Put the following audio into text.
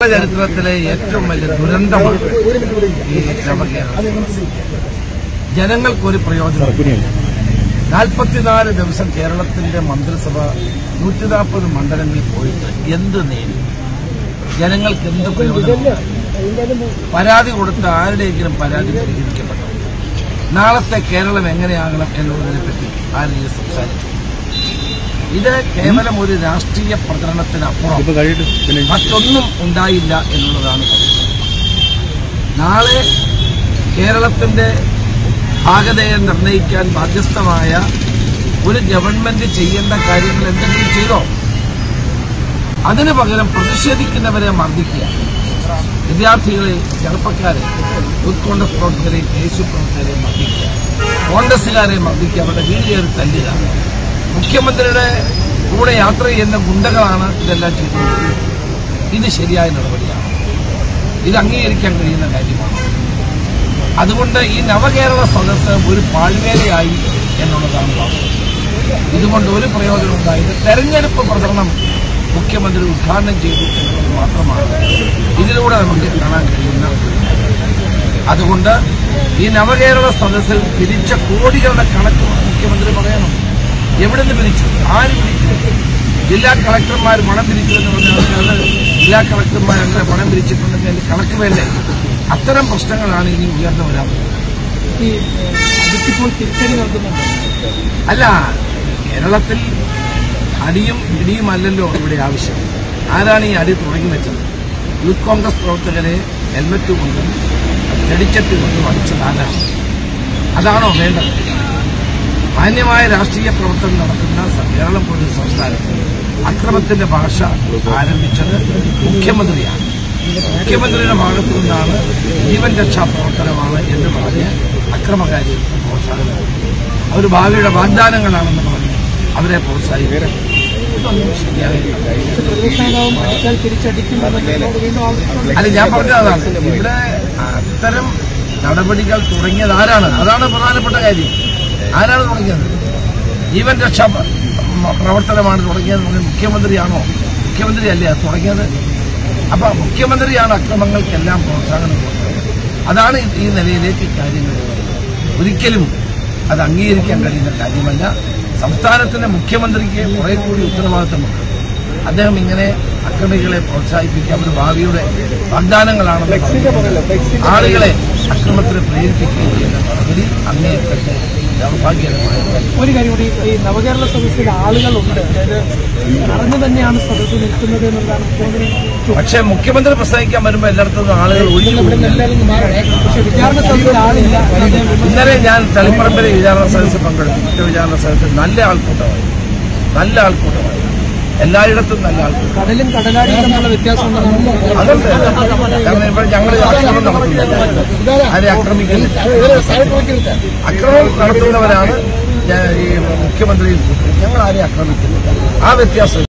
ചരിത്രത്തിലെ ഏറ്റവും വലിയ ദുരന്തമാണ് ഈ നവകേരള ജനങ്ങൾക്കൊരു പ്രയോജനം നാൽപ്പത്തിനാല് ദിവസം കേരളത്തിന്റെ മന്ത്രിസഭ നൂറ്റി നാൽപ്പത് മണ്ഡലങ്ങളിൽ പോയിട്ട് എന്ത് നേടി ജനങ്ങൾക്ക് എന്ത് പ്രയോജനം പരാതി കൊടുത്ത ആരുടെയെങ്കിലും പരാതി പരിഹരിക്കപ്പെട്ടു നാളത്തെ കേരളം എങ്ങനെയാകണം എന്നുള്ളതിനെ പറ്റി ആരെങ്കിലും സംസാരിച്ചു ഇത് കേവലം ഒരു രാഷ്ട്രീയ പ്രചരണത്തിനപ്പുറം ഇപ്പൊ കഴിയിട്ട് പിന്നെ മറ്റൊന്നും ഉണ്ടായില്ല എന്നുള്ളതാണ് സത്യം. നാളെ കേരളത്തിന്റെ ഭാഗതയെ നിർണ്ണയിക്കാൻ ബാധ്യസ്ഥമായ ഒരു ഗവൺമെന്റ് ചെയ്യേണ്ട കാര്യങ്ങൾ എന്തെങ്കിലും ചെയ്തോ അതിനു പകരം പ്രതിഷേധിക്കുന്നവരെ മർദ്ദിക്കുക വിദ്യാർത്ഥികളെ ചെറുപ്പക്കാരെ യൂത്ത് കോൺഗ്രസ് പ്രവർത്തകരെ ദേശീയ പ്രവർത്തകരെ മർദ്ദിക്കുക കോൺഗ്രസുകാരെ മർദ്ദിക്കുക അവരുടെ വീട് കയറി തല്ലുക മുഖ്യമന്ത്രിയുടെ കൂടെ യാത്ര ചെയ്യുന്ന ഗുണ്ടകളാണ് ഇതെല്ലാം ചെയ്തത് ഇത് ശരിയായ നടപടിയാണ് ഇത് അംഗീകരിക്കാൻ കഴിയുന്ന കാര്യമാണ് അതുകൊണ്ട് ഈ നവകേരള സദസ്സ് ഒരു പാഴ്വേലയായി എന്നുള്ളതാണ് വാസ്തവം ഇതുകൊണ്ട് ഒരു പ്രയോജനം ഉണ്ടായത് തെരഞ്ഞെടുപ്പ് പ്രചരണം മുഖ്യമന്ത്രി ഉദ്ഘാടനം ചെയ്തു എന്നുള്ളത് മാത്രമാണ് ഇതിലൂടെ നമുക്ക് കാണാൻ കഴിയുന്ന അതുകൊണ്ട് ഈ നവകേരള സദസ്സിൽ പിരിച്ച കോടികളുടെ കണക്ക് മുഖ്യമന്ത്രി പറയണം എവിടെ നിന്ന് പിരിച്ചു ആര് പിരിച്ചു ജില്ലാ കളക്ടർമാർ പണം പിരിച്ചു എന്ന് പറഞ്ഞാൽ അത് ജില്ലാ കളക്ടർമാർ അങ്ങനെ പണം പിരിച്ചിട്ടുണ്ടെങ്കിൽ അതിന്റെ കണക്ക് വേണ്ടേ അത്തരം പ്രശ്നങ്ങളാണ് ഇനി ഉയർന്നു വരാൻ പോകുന്നത് ഈ അതിപ്പോൾ തിരിച്ചടി നൽകുന്നുണ്ട് അല്ല കേരളത്തിൽ അടിയും ഇടിയും അല്ലല്ലോ ഇവിടെ ആവശ്യം ആരാണ് ഈ അടി തുടങ്ങി വെച്ചത് യൂത്ത് കോൺഗ്രസ് പ്രവർത്തകരെ ഹെൽമറ്റ് കൊണ്ടും ചെടിച്ചട്ടി കൊണ്ടും അടിച്ചത് ആരാണ് അതാണോ വേണ്ടത് മാന്യമായ രാഷ്ട്രീയ പ്രവർത്തനം നടത്തുന്ന സ- കേരളം പോലൊരു സംസ്ഥാനത്ത് അക്രമത്തിന്റെ ഭാഷ ആരംഭിച്ചത് മുഖ്യമന്ത്രിയാണ് മുഖ്യമന്ത്രിയുടെ ഭാഗത്തു നിന്നാണ് ജീവൻ രക്ഷാ പ്രവർത്തനമാണ് എന്ന് പറഞ്ഞ് അക്രമകാരി പ്രോത്സാഹനം നൽകി. അവർ ഭാവിയുടെ വാഗ്ദാനങ്ങളാണെന്ന് പറഞ്ഞ് അവരെ പ്രോത്സാഹിപ്പിക്കും ഇതൊന്നും ശരിയാകില്ല പ്രതിപക്ഷ നേതാവും അടിച്ചാൽ തിരിച്ചടിക്കുമെന്നൊക്കെ വീണ്ടും ആവർത്തിച്ചുകൊണ്ട് അല്ല ഞാൻ പറഞ്ഞത് അതാണ് ഇവിടെ അത്തരം നടപടികൾ തുടങ്ങിയത് ആരാണ് അതാണ് പ്രധാനപ്പെട്ട കാര്യം ആരാണ് തുടങ്ങിയത് ജീവൻ രക്ഷാ പ്ര- പ്രവർത്തനമാണ് തുടങ്ങിയത് എന്ന് പറഞ്ഞാൽ മുഖ്യമന്ത്രിയാണോ മുഖ്യമന്ത്രി അല്ലേ അത് തുടങ്ങിയത് അപ്പൊ മുഖ്യമന്ത്രിയാണ് അക്രമങ്ങൾക്കെല്ലാം പ്രോത്സാഹനം കൊടുത്തത് അതാണ് ഈ- ഈ നിലയിലേക്ക് കാര്യങ്ങൾ എത്തിയത്. ഒരിക്കലും അത് അംഗീകരിക്കാൻ കഴിയുന്ന കാര്യമല്ല സംസ്ഥാനത്തിന്റെ മുഖ്യമന്ത്രിക്ക് കുറെ കൂടി ഉത്തരവാദിത്തമുണ്ട് അദ്ദേഹം ഇങ്ങനെ അക്രമികളെ പ്രോത്സാഹിപ്പിക്കാൻ ഒരു ഭാവിയുടെ വാഗ്ദാനങ്ങളാണെന്ന് പറഞ്ഞ് ആളുകളെ അക്രമത്തിന് പ്രേരിപ്പിക്കുകയും ചെയ്യുന്ന നടപടി അങ്ങേയറ്റത്തെ ദൗർഭാഗ്യകരമായ കാര്യം. ഒരു കാര്യം കൂടി ഈ നവകേരള സദസ്സിൽ ആളുകളുണ്ട് അതായത് അറിഞ്ഞു തന്നെയാണ് സദസ്സ് നിൽക്കുന്നത് എന്നുള്ളതാണ് മുഖ്യമന്ത്രി ചൂ- പക്ഷേ മുഖ്യമന്ത്രി പ്രസംഗിക്കാൻ വരുമ്പോൾ എല്ലായിടത്തും ആളുകൾ ഒഴിഞ്ഞു പോകുന്നില്ല പക്ഷേ വിചാരണ സദസ്സിൽ ആളില്ല അദ്ദേഹം വിമർശനം ഇന്നലെ ഞാൻ തളിപ്പറമ്പിലെ വിചാരണ സദസ്സ് പങ്കെടുത്തു കുറ്റ വിചാരണ സദസ്സിൽ നല്ല ആൾക്കൂട്ടമായി നല്ല ആൾക്കൂട്ടമായി എല്ലായിടത്തും നല്ല ആൾക്കൂട്ടം കടലും കടലാടിയും തമ്മിലുള്ള വ്യത്യാസം ഉണ്ടെന്നാണ് അതുണ്ട് കാരണം ഇപ്പോൾ ഞങ്ങൾ അക്രമം നടത്തുന്നില്ല ആരെ ആക്രമിക്കുന്നില്ല അക്രമം നടത്തുന്നവരാണ് ഞാൻ ഈ മുഖ്യമന്ത്രിയും ഞങ്ങൾ ആരെയും ആക്രമിക്കുന്നില്ല ആ വ്യത്യാസം